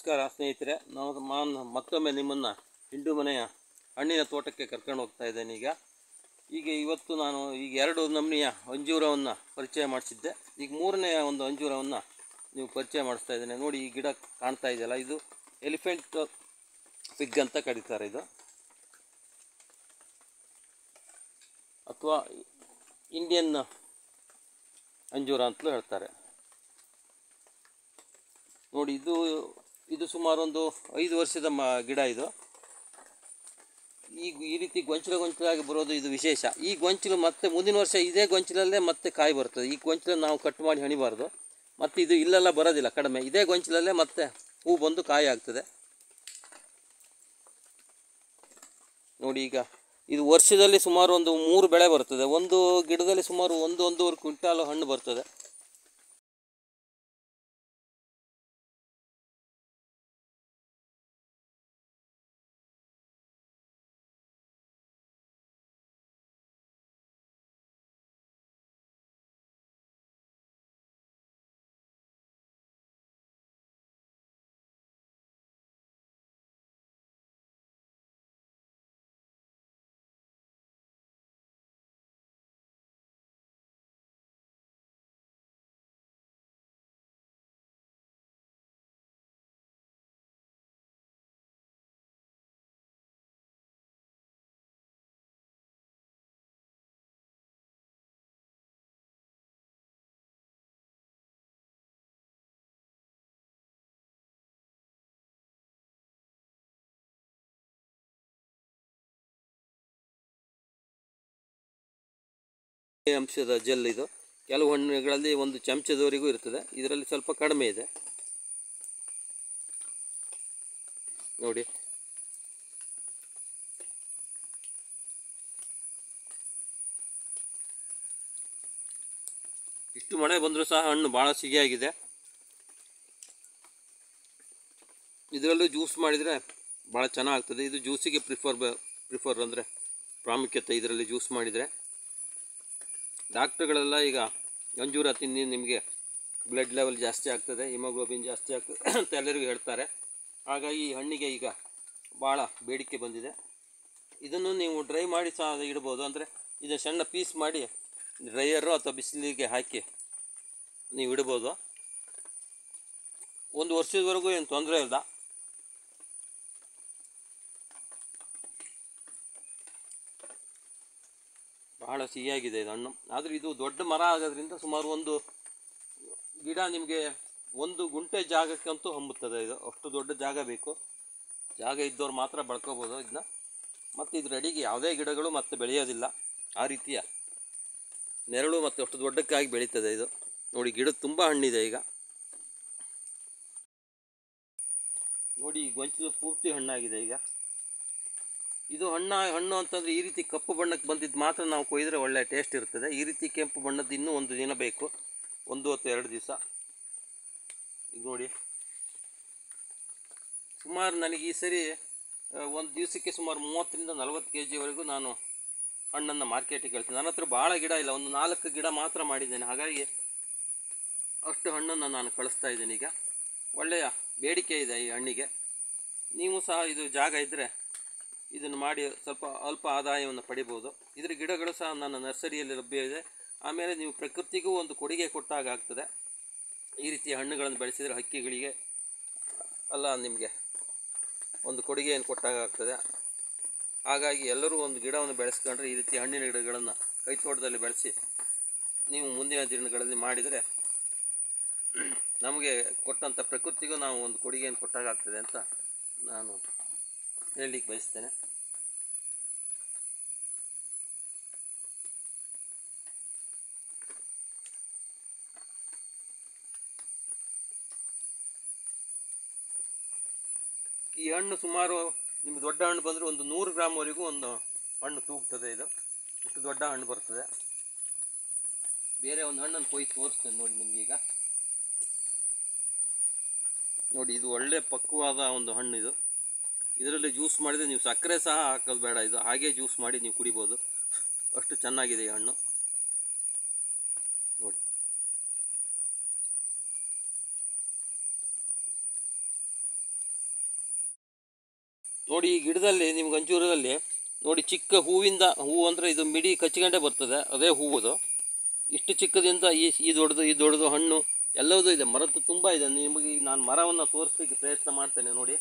ನಮಸ್ಕಾರ ಸ್ನೇಹಿತರೆ ನಾವು ಮಾನ್ ಮತ್ತೊಮ್ಮೆ ನಿಮ್ಮನ್ನು ಹಿಂಡು ಮನೆಯ ಹಣ್ಣಿನ ತೋಟಕ್ಕೆ ಕರ್ಕೊಂಡು ಹೋಗ್ತಾ ಇದ್ದೇನೆ ಈಗ ಈಗ ಇವತ್ತು ನಾನು ಈಗ ಎರಡು ನಮೂನೆಯ ಅಂಜೂರವನ್ನು ಪರಿಚಯ ಮಾಡಿಸಿದ್ದೆ ಈಗ ಮೂರನೆಯ ಒಂದು ಅಂಜೂರವನ್ನು ನೀವು ಪರಿಚಯ ಮಾಡಿಸ್ತಾ ಇದ್ದೇನೆ ನೋಡಿ ಈ ಗಿಡ ಕಾಣ್ತಾ ಇದೆಯಲ್ಲ ಇದು ಎಲಿಫೆಂಟ್ ಫಿಗ್ ಅಂತ ಕರೀತಾರೆ ಇದು ಅಥವಾ ಇಂಡಿಯನ್ ಅಂಜೂರ ಅಂತಲೂ ಹೇಳ್ತಾರೆ ನೋಡಿ ಇದು ಇದು ಸುಮಾರು ಒಂದು ಐದು ವರ್ಷದ ಮ ಗಿಡ ಇದು ಈ ಈ ರೀತಿ ಗೊಂಚಲು ಗೊಂಚಲಾಗಿ ಬರೋದು ಇದು ವಿಶೇಷ ಈ ಗೊಂಚಲು ಮತ್ತೆ ಮುಂದಿನ ವರ್ಷ ಇದೇ ಗೊಂಚಲಲ್ಲೇ ಮತ್ತೆ ಕಾಯಿ ಬರ್ತದೆ ಈ ಗೊಂಚಲನ್ನು ನಾವು ಕಟ್ ಮಾಡಿ ಹಣಿಬಾರ್ದು ಮತ್ತು ಇದು ಇಲ್ಲೆಲ್ಲ ಬರೋದಿಲ್ಲ ಕಡಿಮೆ ಇದೇ ಗೊಂಚಲಲ್ಲೇ ಮತ್ತೆ ಹೂ ಬಂದು ಕಾಯಿ ಆಗ್ತದೆ ನೋಡಿ ಈಗ ಇದು ವರ್ಷದಲ್ಲಿ ಸುಮಾರು ಒಂದು ಮೂರು ಬೆಳೆ ಬರ್ತದೆ ಒಂದು ಗಿಡದಲ್ಲಿ ಸುಮಾರು ಒಂದು ಒಂದೂವರೆ ಕ್ವಿಂಟಾಲು ಹಣ್ಣು ಬರ್ತದೆ ಈ ಅಂಶದ ಜೆಲ್ ಇದು ಕೆಲವು ಹಣ್ಣುಗಳಲ್ಲಿ ಒಂದು ಚಮಚದವರೆಗೂ ಇರ್ತದೆ ಇದರಲ್ಲಿ ಸ್ವಲ್ಪ ಕಡಿಮೆ ಇದೆ ನೋಡಿ ಇಷ್ಟು ಮಳೆ ಬಂದರೂ ಸಹ ಹಣ್ಣು ಭಾಳ ಸಿಹಿಯಾಗಿದೆ ಇದರಲ್ಲೂ ಜ್ಯೂಸ್ ಮಾಡಿದರೆ ಭಾಳ ಚೆನ್ನಾಗ್ತದೆ ಇದು ಜ್ಯೂಸಿಗೆ ಪ್ರಿಫರ್ ಪ್ರಿಫರ್ ಅಂದರೆ ಪ್ರಾಮುಖ್ಯತೆ ಇದರಲ್ಲಿ ಜ್ಯೂಸ್ ಮಾಡಿದರೆ ಡಾಕ್ಟ್ರುಗಳೆಲ್ಲ ಈಗ ಅಂಜೂರ ತಿನ್ನಿ ನಿಮಗೆ ಬ್ಲಡ್ ಲೆವೆಲ್ ಜಾಸ್ತಿ ಆಗ್ತದೆ ಹಿಮೋಗ್ಲೋಬಿನ್ ಜಾಸ್ತಿ ಆಗ್ತದೆ ಅಂತ ಎಲ್ಲರಿಗೂ ಹೇಳ್ತಾರೆ ಹಾಗಾಗಿ ಈ ಹಣ್ಣಿಗೆ ಈಗ ಭಾಳ ಬೇಡಿಕೆ ಬಂದಿದೆ ಇದನ್ನು ನೀವು ಡ್ರೈ ಮಾಡಿ ಸಹ ಇಡ್ಬೋದು ಅಂದರೆ ಇದು ಸಣ್ಣ ಪೀಸ್ ಮಾಡಿ ಡ್ರೈಯರು ಅಥವಾ ಬಿಸಿಲಿಗೆ ಹಾಕಿ ನೀವು ಇಡ್ಬೋದು ಒಂದು ವರ್ಷದವರೆಗೂ ಏನು ತೊಂದರೆ ಇಲ್ಲ ಬಹಳ ಸಿಹಿಯಾಗಿದೆ ಇದು ಹಣ್ಣು ಆದರೆ ಇದು ದೊಡ್ಡ ಮರ ಆಗೋದ್ರಿಂದ ಸುಮಾರು ಒಂದು ಗಿಡ ನಿಮಗೆ ಒಂದು ಗುಂಟೆ ಜಾಗಕ್ಕಂತೂ ಹಂಬುತ್ತದೆ ಇದು ಅಷ್ಟು ದೊಡ್ಡ ಜಾಗ ಬೇಕು ಜಾಗ ಇದ್ದವ್ರು ಮಾತ್ರ ಬೆಳ್ಕೋಬೋದು ಇದನ್ನ ಮತ್ತು ಇದ್ರ ಅಡಿಗೆ ಯಾವುದೇ ಗಿಡಗಳು ಮತ್ತೆ ಬೆಳೆಯೋದಿಲ್ಲ ಆ ರೀತಿಯ ನೆರಳು ಮತ್ತು ಅಷ್ಟು ದೊಡ್ಡಕ್ಕಾಗಿ ಬೆಳೀತದೆ ಇದು ನೋಡಿ ಗಿಡದ ತುಂಬ ಹಣ್ಣಿದೆ ಈಗ ನೋಡಿ ಈ ಗೊಂಚಲು ಪೂರ್ತಿ ಹಣ್ಣಾಗಿದೆ ಈಗ ಇದು ಹಣ್ಣ ಹಣ್ಣು ಅಂತಂದರೆ ಈ ರೀತಿ ಕಪ್ಪು ಬಣ್ಣಕ್ಕೆ ಬಂದಿದ್ದು ಮಾತ್ರ ನಾವು ಕೊಯ್ದರೆ ಒಳ್ಳೆ ಟೇಸ್ಟ್ ಇರ್ತದೆ ಈ ರೀತಿ ಕೆಂಪು ಬಣ್ಣದ್ದು ಇನ್ನೂ ಒಂದು ದಿನ ಬೇಕು ಒಂದು ಅಥವಾ ಎರಡು ದಿವಸ ಈಗ ನೋಡಿ ಸುಮಾರು ನನಗೆ ಈ ಸರಿ ಒಂದು ದಿವಸಕ್ಕೆ ಸುಮಾರು ಮೂವತ್ತರಿಂದ ನಲವತ್ತು ಕೆ ಜಿವರೆಗೂ ನಾನು ಹಣ್ಣನ್ನು ಮಾರ್ಕೆಟಿಗೆ ಕಳಿಸ್ತೀನಿ ನನ್ನ ಹತ್ರ ಭಾಳ ಗಿಡ ಇಲ್ಲ ಒಂದು ನಾಲ್ಕು ಗಿಡ ಮಾತ್ರ ಮಾಡಿದ್ದೇನೆ ಹಾಗಾಗಿ ಅಷ್ಟು ಹಣ್ಣನ್ನು ನಾನು ಕಳಿಸ್ತಾ ಇದ್ದೀನಿ ಈಗ ಒಳ್ಳೆಯ ಬೇಡಿಕೆ ಇದೆ ಈ ಹಣ್ಣಿಗೆ ನೀವು ಸಹ ಇದು ಜಾಗ ಇದ್ದರೆ ಇದನ್ನು ಮಾಡಿ ಸ್ವಲ್ಪ ಅಲ್ಪ ಆದಾಯವನ್ನು ಪಡಿಬೋದು ಇದರ ಗಿಡಗಳು ಸಹ ನನ್ನ ನರ್ಸರಿಯಲ್ಲಿ ಲಭ್ಯ ಇದೆ ಆಮೇಲೆ ನೀವು ಪ್ರಕೃತಿಗೂ ಒಂದು ಕೊಡುಗೆ ಕೊಟ್ಟಾಗ ಆಗ್ತದೆ ಈ ರೀತಿಯ ಹಣ್ಣುಗಳನ್ನು ಬೆಳೆಸಿದರೆ ಹಕ್ಕಿಗಳಿಗೆ ಅಲ್ಲ ನಿಮಗೆ ಒಂದು ಕೊಡುಗೆಯನ್ನು ಕೊಟ್ಟಾಗ ಆಗ್ತದೆ ಹಾಗಾಗಿ ಎಲ್ಲರೂ ಒಂದು ಗಿಡವನ್ನು ಬೆಳೆಸ್ಕೊಂಡ್ರೆ ಈ ರೀತಿ ಹಣ್ಣಿನ ಗಿಡಗಳನ್ನು ಕೈ ತೋಟದಲ್ಲಿ ಬೆಳೆಸಿ ನೀವು ಮುಂದಿನ ದಿನಗಳಲ್ಲಿ ಮಾಡಿದರೆ ನಮಗೆ ಕೊಟ್ಟಂಥ ಪ್ರಕೃತಿಗೂ ನಾವು ಒಂದು ಕೊಡುಗೆಯನ್ನು ಕೊಟ್ಟಾಗ ಆಗ್ತದೆ ಅಂತ ನಾನು ಹೇಳಲಿಕ್ಕೆ ಬಯಸ್ತೇನೆ ಈ ಹಣ್ಣು ಸುಮಾರು ನಿಮ್ಗೆ ದೊಡ್ಡ ಹಣ್ಣು ಬಂದರೆ ಒಂದು ನೂರು ಗ್ರಾಮ್ವರೆಗೂ ಒಂದು ಹಣ್ಣು ತೂಗ್ತದೆ ಇದು ಇಷ್ಟು ದೊಡ್ಡ ಹಣ್ಣು ಬರ್ತದೆ ಬೇರೆ ಒಂದು ಹಣ್ಣನ್ನು ಕೊಯ್ದು ತೋರಿಸ್ತೇನೆ ನೋಡಿ ನಿಮಗೆ ಈಗ ನೋಡಿ ಇದು ಒಳ್ಳೆ ಪಕ್ವವಾದ ಒಂದು ಹಣ್ಣು ಇದು ಇದರಲ್ಲಿ ಜ್ಯೂಸ್ ಮಾಡಿದರೆ ನೀವು ಸಕ್ಕರೆ ಸಹ ಹಾಕೋದು ಬೇಡ ಇದು ಹಾಗೆ ಜ್ಯೂಸ್ ಮಾಡಿ ನೀವು ಕುಡಿಬೋದು ಅಷ್ಟು ಚೆನ್ನಾಗಿದೆ ಈ ಹಣ್ಣು ನೋಡಿ ನೋಡಿ ಈ ಗಿಡದಲ್ಲಿ ನಿಮ್ಗೆ ಅಂಜೂರದಲ್ಲಿ ನೋಡಿ ಚಿಕ್ಕ ಹೂವಿಂದ ಹೂವು ಅಂದರೆ ಇದು ಮಿಡಿ ಕಚ್ಕೊಂಡೇ ಬರ್ತದೆ ಅದೇ ಹೂವುದು ಇಷ್ಟು ಚಿಕ್ಕದಿಂದ ಈ ಈ ದೊಡ್ಡದು ಈ ದೊಡ್ಡದು ಹಣ್ಣು ಎಲ್ಲವೂ ಇದೆ ಮರದ್ದು ತುಂಬ ಇದೆ ನಿಮಗೆ ಈಗ ನಾನು ಮರವನ್ನು ತೋರಿಸ್ಲಿಕ್ಕೆ ಪ್ರಯತ್ನ ಮಾಡ್ತೇನೆ ನೋಡಿ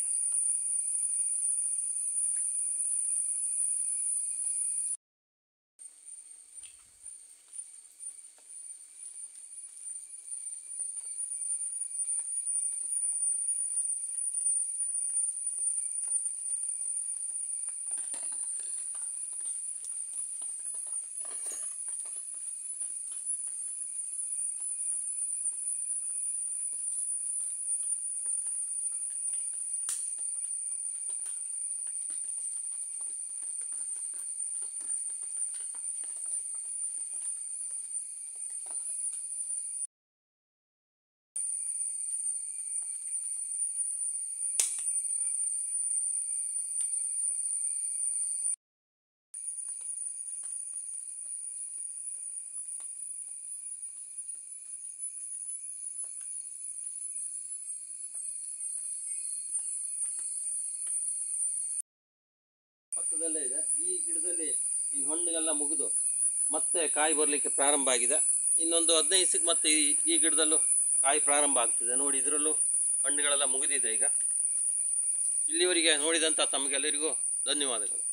ಪಕ್ಕದಲ್ಲೇ ಇದೆ ಈ ಗಿಡದಲ್ಲಿ ಈ ಹಣ್ಣುಗೆಲ್ಲ ಮುಗಿದು ಮತ್ತೆ ಕಾಯಿ ಬರಲಿಕ್ಕೆ ಪ್ರಾರಂಭ ಆಗಿದೆ ಇನ್ನೊಂದು ಹದಿನೈದು ದಿವಸಕ್ಕೆ ಮತ್ತೆ ಈ ಈ ಗಿಡದಲ್ಲೂ ಕಾಯಿ ಪ್ರಾರಂಭ ಆಗ್ತಿದೆ ನೋಡಿ ಇದರಲ್ಲೂ ಹಣ್ಣುಗಳೆಲ್ಲ ಮುಗಿದಿದೆ ಈಗ ಇಲ್ಲಿವರೆಗೆ ನೋಡಿದಂಥ ತಮಗೆಲ್ಲರಿಗೂ ಧನ್ಯವಾದಗಳು